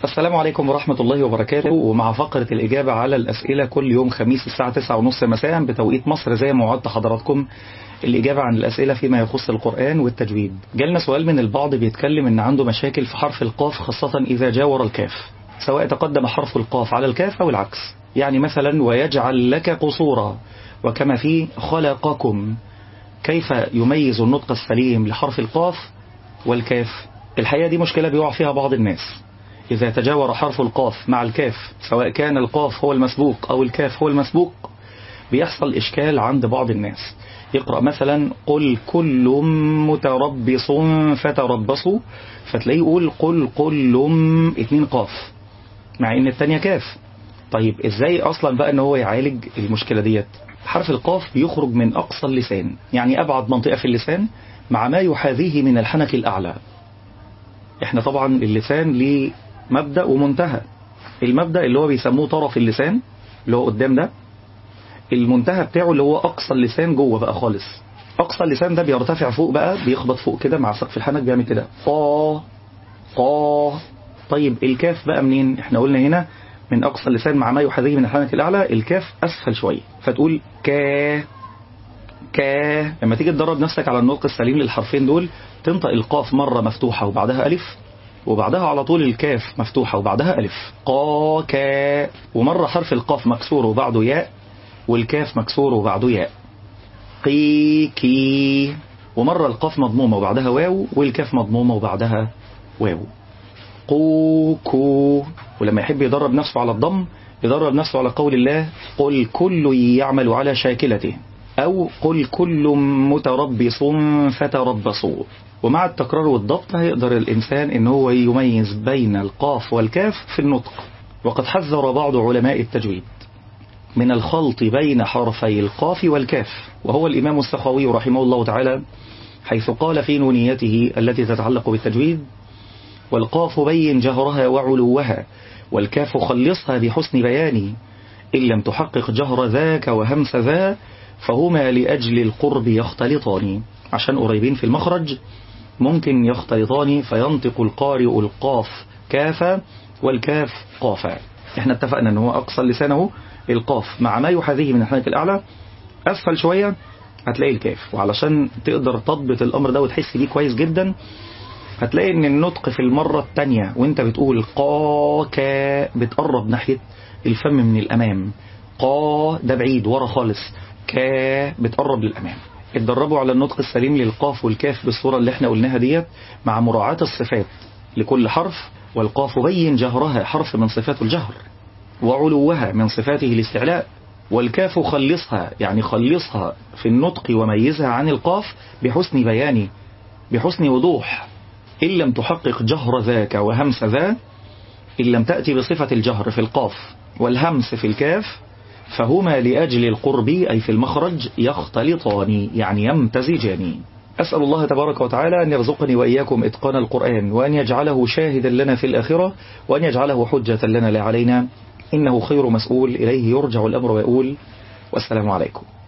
السلام عليكم ورحمة الله وبركاته ومع فقرة الإجابة على الأسئلة كل يوم خميس الساعة 9:30 مساء بتوقيت مصر زي ما وعدت حضراتكم الإجابة عن الأسئلة فيما يخص القرآن والتجويد جالنا سؤال من البعض بيتكلم إن عنده مشاكل في حرف القاف خاصة إذا جاور الكاف سواء تقدم حرف القاف على الكاف أو العكس يعني مثلا ويجعل لك قصورا وكما في خلقكم كيف يميز النطق السليم لحرف القاف والكاف الحقيقة دي مشكلة بيقع فيها بعض الناس إذا تجاور حرف القاف مع الكاف سواء كان القاف هو المسبوق أو الكاف هو المسبوق بيحصل إشكال عند بعض الناس يقرأ مثلا قل كل متربص فتربصوا فتلاقيه يقول قل كل اتنين قاف مع ان التانية كاف طيب ازاي اصلا بقى ان هو يعالج المشكلة ديت حرف القاف بيخرج من اقصى اللسان يعني ابعد منطقة في اللسان مع ما يحاذيه من الحنك الاعلى احنا طبعا اللسان ليه مبدأ ومنتهى المبدأ اللي هو بيسموه طرف اللسان اللي هو قدام ده المنتهى بتاعه اللي هو أقصى اللسان جوه بقى خالص أقصى اللسان ده بيرتفع فوق بقى بيخبط فوق كده مع سقف الحنك بيعمل كده قا قا طيب الكاف بقى منين احنا قلنا هنا من أقصى اللسان مع ما يحاذيه من الحنك الأعلى الكاف أسفل شوية فتقول كا كا لما تيجي تدرب نفسك على النطق السليم للحرفين دول تنطق القاف مرة مفتوحة وبعدها ألف وبعدها على طول الكاف مفتوحة وبعدها ألف قا كا ومرة حرف القاف مكسور وبعده ياء والكاف مكسور وبعده ياء قي كي ومرة القاف مضمومة وبعدها واو والكاف مضمومة وبعدها واو قو كو ولما يحب يدرب نفسه على الضم يدرب نفسه على قول الله قل كل يعمل على شاكلته أو قل كل متربص فتربصوا ومع التكرار والضبط هيقدر الإنسان إن هو يميز بين القاف والكاف في النطق وقد حذر بعض علماء التجويد من الخلط بين حرفي القاف والكاف وهو الإمام السخاوي رحمه الله تعالى حيث قال في نونيته التي تتعلق بالتجويد والقاف بين جهرها وعلوها والكاف خلصها بحسن بيان إن لم تحقق جهر ذاك وهمس ذا فهما لأجل القرب يختلطان عشان قريبين في المخرج ممكن يختلطان فينطق القارئ القاف كافا والكاف قافا احنا اتفقنا ان هو اقصى لسانه القاف مع ما يحاذيه من الحنك الاعلى اسفل شوية هتلاقي الكاف وعلشان تقدر تضبط الامر ده وتحس بيه كويس جدا هتلاقي ان النطق في المرة التانية وانت بتقول قا كا بتقرب ناحية الفم من الامام قا ده بعيد ورا خالص كا بتقرب للامام اتدربوا على النطق السليم للقاف والكاف بالصورة اللي احنا قلناها ديت مع مراعاة الصفات لكل حرف والقاف بين جهرها حرف من صفات الجهر وعلوها من صفاته الاستعلاء والكاف خلصها يعني خلصها في النطق وميزها عن القاف بحسن بيان بحسن وضوح إن لم تحقق جهر ذاك وهمس ذا إن لم تأتي بصفة الجهر في القاف والهمس في الكاف فهما لأجل القرب أي في المخرج يختلطان يعني يمتزجان أسأل الله تبارك وتعالى أن يرزقني وإياكم إتقان القرآن وأن يجعله شاهدا لنا في الآخرة وأن يجعله حجة لنا لا علينا إنه خير مسؤول إليه يرجع الأمر ويقول والسلام عليكم